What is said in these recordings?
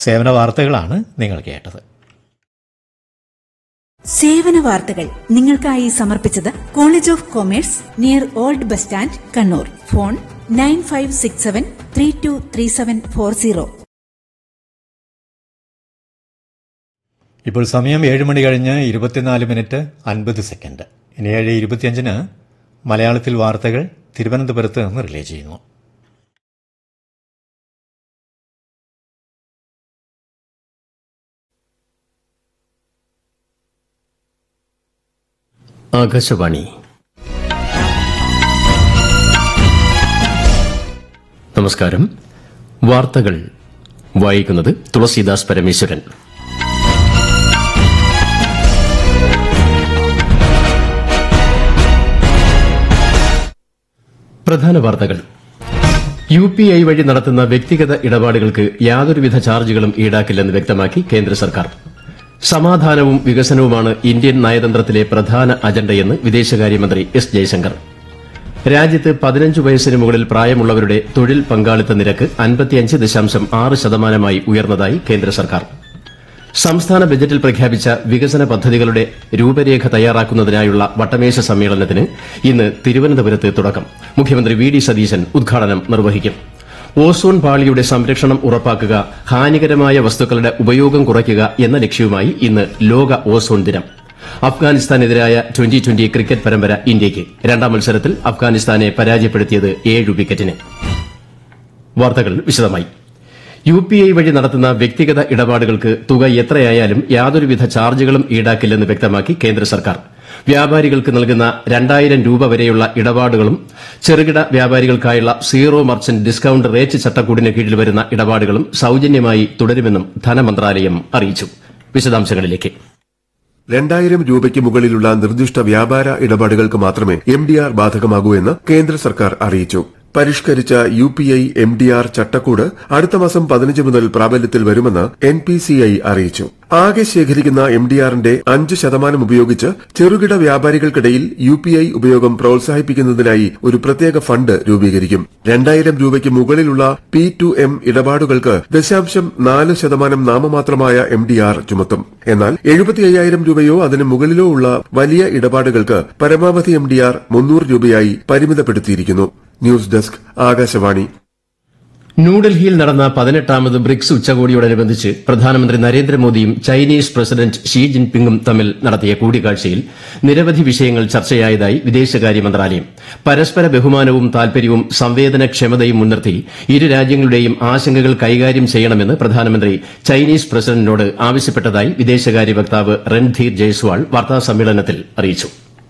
സേവന വാർത്തകളാണ് നിങ്ങൾ കേട്ടത് സേവന വാർത്തകൾ നിങ്ങൾക്കായി സമർപ്പിച്ചത് college of commerce near old bus stand Kannur phone nine five six seven three two three seven four zero ഇപ്പോൾ സമയം ഏഴ് മണി കഴിഞ്ഞ് ഇരുപത്തിനാല് മിനിറ്റ് അൻപത് സെക്കൻഡ് ഇനി ഏഴ് ഇരുപത്തിയഞ്ചിന് മലയാളത്തിൽ വാർത്തകൾ തിരുവനന്തപുരത്ത് നിന്ന് റിലേ ചെയ്യുന്നു ആകാശവാണി നമസ്കാരം വാർത്തകൾ വായിക്കുന്നത് തുളസീദാസ് പരമേശ്വരൻ പ്രധാന വാർത്തകൾ യു പി ഐ വഴി നടത്തുന്ന വ്യക്തിഗത ഇടപാടുകൾക്ക് യാതൊരുവിധ ചാർജുകളും ഈടാക്കില്ലെന്ന് വ്യക്തമാക്കി കേന്ദ്ര സർക്കാർ സമാധാനവും വികസനവുമാണ് ഇന്ത്യൻ നയതന്ത്രത്തിലെ പ്രധാന അജണ്ടയെന്ന് വിദേശകാര്യമന്ത്രി എസ് ജയശങ്കർ രാജ്യത്ത് പതിനഞ്ച് വയസ്സിന് മുകളിൽ പ്രായമുള്ളവരുടെ തൊഴിൽ പങ്കാളിത്ത നിരക്ക് അൻപത്തിയഞ്ച് ദശാംശം ആറ് ശതമാനമായി ഉയർന്നതായി കേന്ദ്ര സർക്കാർ സംസ്ഥാന ബജറ്റിൽ പ്രഖ്യാപിച്ച വികസന പദ്ധതികളുടെ രൂപരേഖ തയ്യാറാക്കുന്നതിനായുള്ള വട്ടമേശ സമ്മേളനത്തിന് ഇന്ന് തിരുവനന്തപുരത്ത് തുടക്കം മുഖ്യമന്ത്രി വി ഡി സതീശൻ ഉദ്ഘാടനം നിർവഹിക്കും ഓസോൺ പാളിയുടെ സംരക്ഷണം ഉറപ്പാക്കുക ഹാനികരമായ വസ്തുക്കളുടെ ഉപയോഗം കുറയ്ക്കുക എന്ന ലക്ഷ്യവുമായി ഇന്ന് ലോക ഓസോൺ ദിനം അഫ്ഗാനിസ്ഥാനെതിരായ ട്വന്റി ട്വന്റി ക്രിക്കറ്റ് പരമ്പര ഇന്ത്യയ്ക്ക് രണ്ടാം മത്സരത്തിൽ അഫ്ഗാനിസ്ഥാനെ പരാജയപ്പെടുത്തിയത് ഏഴ് വിക്കറ്റിന് വാർത്തകൾ വിശദമായി യു പി ഐ വഴി നടത്തുന്ന വ്യക്തിഗത ഇടപാടുകൾക്ക് തുക എത്രയായാലും യാതൊരുവിധ ചാർജുകളും ഈടാക്കില്ലെന്ന് വ്യക്തമാക്കി കേന്ദ്ര സർക്കാർ വ്യാപാരികൾക്ക് നൽകുന്ന രണ്ടായിരം രൂപ വരെയുള്ള ഇടപാടുകളും ചെറുകിട വ്യാപാരികൾക്കായുള്ള സീറോ മർച്ചന്റ് ഡിസ്കൌണ്ട് റേറ്റ് ചട്ടക്കൂടിന് കീഴിൽ വരുന്ന ഇടപാടുകളും സൌജന്യമായി തുടരുമെന്നും ധനമന്ത്രാലയം അറിയിച്ചു വിശദാംശങ്ങളിലേക്ക് രണ്ടായിരം രൂപയ്ക്ക് മുകളിലുള്ള നിർദ്ദിഷ്ട വ്യാപാര ഇടപാടുകൾക്ക് മാത്രമേ എം ഡി ആർ ബാധകമാകൂ എന്ന് കേന്ദ്ര സർക്കാർ അറിയിച്ചു പരിഷ്കരിച്ച U P I M D R ചട്ടക്കൂട് അടുത്ത മാസം പതിനഞ്ച് മുതൽ പ്രാബല്യത്തിൽ വരുമെന്ന് എൻ പി സി ഐ അറിയിച്ചു ആകെ ശേഖരിക്കുന്ന എം ഡി ആറിന്റെ അഞ്ച് ശതമാനം ഉപയോഗിച്ച് ചെറുകിട വ്യാപാരികൾക്കിടയിൽ യു പി ഐ ഉപയോഗം പ്രോത്സാഹിപ്പിക്കുന്നതിനായി ഒരു പ്രത്യേക ഫണ്ട് രൂപീകരിക്കും രണ്ടായിരം രൂപയ്ക്ക് മുകളിലുള്ള പി ടു എം ഇടപാടുകൾക്ക് ദശാംശം നാല് ശതമാനം നാമമാത്രമായ എം ഡി ആർ ചുമത്തും എന്നാൽ എഴുപത്തി അയ്യായിരം രൂപയോ അതിന് മുകളിലോ ഉള്ള വലിയ ഇടപാടുകൾക്ക് പരമാവധി എം ഡി ആർ മുന്നൂറ് രൂപയായി പരിമിതപ്പെടുത്തിയിരിക്കുന്നു ന്യൂസ് ഡെസ്ക് ആകാശവാണി ന്യൂഡൽഹിയിൽ നടന്ന പതിനെട്ടാമത് ബ്രിക്സ് ഉച്ചകോടിയോടനുബന്ധിച്ച് പ്രധാനമന്ത്രി നരേന്ദ്രമോദിയും ചൈനീസ് പ്രസിഡന്റ് ഷീ ജിൻപിങ്ങും തമ്മിൽ നടത്തിയ കൂടിക്കാഴ്ചയിൽ നിരവധി വിഷയങ്ങൾ ചർച്ചയായതായി വിദേശകാര്യ മന്ത്രാലയം പരസ്പര ബഹുമാനവും താൽപര്യവും സംവേദനക്ഷമതയും മുൻനിർത്തി ഇരു രാജ്യങ്ങളുടെയും ആശങ്കകൾ കൈകാര്യം ചെയ്യണമെന്ന് പ്രധാനമന്ത്രി ചൈനീസ് പ്രസിഡന്റിനോട് ആവശ്യപ്പെട്ടതായി വിദേശകാര്യ വക്താവ് രൺധീർ ജയ്സ്വാൾ വാർത്താസമ്മേളനത്തിൽ അറിയിച്ചു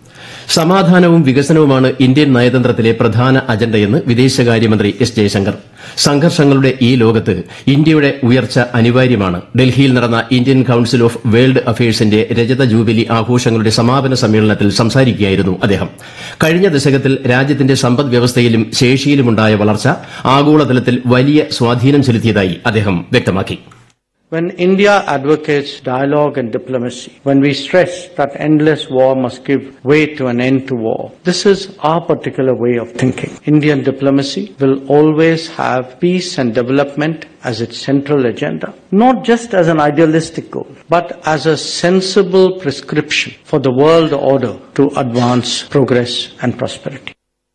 സമാധാനവും വികസനവുമാണ് ഇന്ത്യൻ നയതന്ത്രത്തിലെ പ്രധാന അജണ്ടയെന്ന് വിദേശകാര്യമന്ത്രി എസ് ജയശങ്കർ സംഘർഷങ്ങളുടെ ഈ ലോകത്ത് ഇന്ത്യയുടെ ഉയർച്ച അനിവാര്യമാണ് ഡൽഹിയിൽ നടന്ന ഇന്ത്യൻ കൌൺസിൽ ഓഫ് വേൾഡ് അഫയേഴ്സിന്റെ രജത ജൂബിലി ആഘോഷങ്ങളുടെ സമാപന സമ്മേളനത്തിൽ സംസാരിക്കുകയായിരുന്നു അദ്ദേഹം കഴിഞ്ഞ ദശകത്തിൽ രാജ്യത്തിന്റെ സമ്പദ് വ്യവസ്ഥയിലും ശേഷിയിലുമുണ്ടായ വളർച്ച ആഗോളതലത്തിൽ വലിയ സ്വാധീനം ചെലുത്തിയതായി അദ്ദേഹം വ്യക്തമാക്കി When India advocates dialogue and diplomacy, when we stress that endless war must give way to an end to war, this is our particular way of thinking. Indian diplomacy will always have peace and development as its central agenda, not just as an idealistic goal, but as a sensible prescription for the world order to advance progress and prosperity.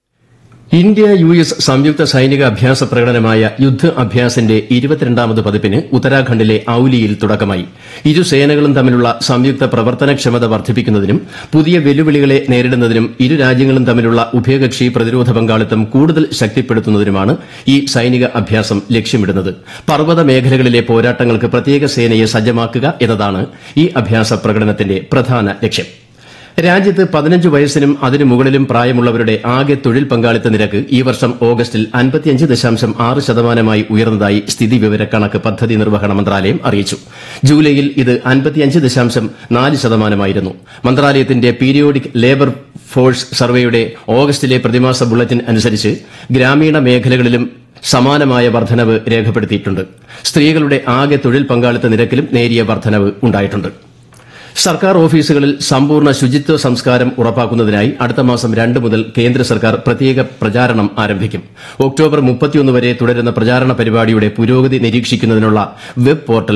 India U S സംയുക്ത സൈനിക അഭ്യാസ പ്രകടനമായ യുദ്ധ അഭ്യാസിന്റെ ഇരുപത്തിരണ്ടാമത് പതിപ്പിന് ഉത്തരാഖണ്ഡിലെ ഔലിയിൽ തുടക്കമായി ഇരു സേനകളും തമ്മിലുള്ള സംയുക്ത പ്രവർത്തനക്ഷമത വർദ്ധിപ്പിക്കുന്നതിനും പുതിയ വെല്ലുവിളികളെ നേരിടുന്നതിനും ഇരു രാജ്യങ്ങളും തമ്മിലുള്ള ഉഭയകക്ഷി പ്രതിരോധ പങ്കാളിത്തം കൂടുതൽ ശക്തിപ്പെടുത്തുന്നതിനുമാണ് ഈ സൈനിക അഭ്യാസം ലക്ഷ്യമിടുന്നത് പർവ്വത മേഖലകളിലെ പോരാട്ടങ്ങൾക്ക് പ്രത്യേക സേനയെ സജ്ജമാക്കുക എന്നതാണ് ഈ അഭ്യാസ പ്രകടനത്തിന്റെ പ്രധാന ലക്ഷ്യം രാജ്യത്ത് പതിനഞ്ച് വയസ്സിനും അതിനു മുകളിലും പ്രായമുള്ളവരുടെ ആകെ തൊഴിൽ പങ്കാളിത്ത നിരക്ക് ഈ വർഷം ഓഗസ്റ്റിൽ അൻപത്തിയഞ്ച് ദശാംശം ആറ് ശതമാനമായി ഉയർന്നതായി സ്ഥിതിവിവരക്കണക്ക് പദ്ധതി നിർവഹണ മന്ത്രാലയം അറിയിച്ചു ജൂലൈയിൽ ഇത് അൻപത്തിയഞ്ച് ദശാംശം നാല് ശതമാനമായിരുന്നു മന്ത്രാലയത്തിന്റെ പീരിയോഡിക് ലേബർ ഫോഴ്സ് സർവേയുടെ ഓഗസ്റ്റിലെ പ്രതിമാസ ബുള്ളറ്റിൻ അനുസരിച്ച് ഗ്രാമീണ മേഖലകളിലും സമാനമായ വർധനവ് രേഖപ്പെടുത്തിയിട്ടുണ്ട് സ്ത്രീകളുടെ ആകെ തൊഴിൽ പങ്കാളിത്ത നിരക്കിലും നേരിയ വർധനവ് ഉണ്ടായിട്ടുണ്ട് സർക്കാർ ഓഫീസുകളിൽ സമ്പൂർണ്ണ ശുചിത്വ സംസ്കാരം ഉറപ്പാക്കുന്നതിനായി അടുത്ത മാസം രണ്ട് മുതൽ കേന്ദ്ര സർക്കാർ പ്രത്യേക പ്രചാരണം ആരംഭിക്കും ഒക്ടോബർ മുപ്പത്തിയൊന്ന് വരെ തുടരുന്ന പ്രചാരണ പരിപാടിയുടെ പുരോഗതി നിരീക്ഷിക്കുന്നതിനുള്ള വെബ് പോർട്ടൽ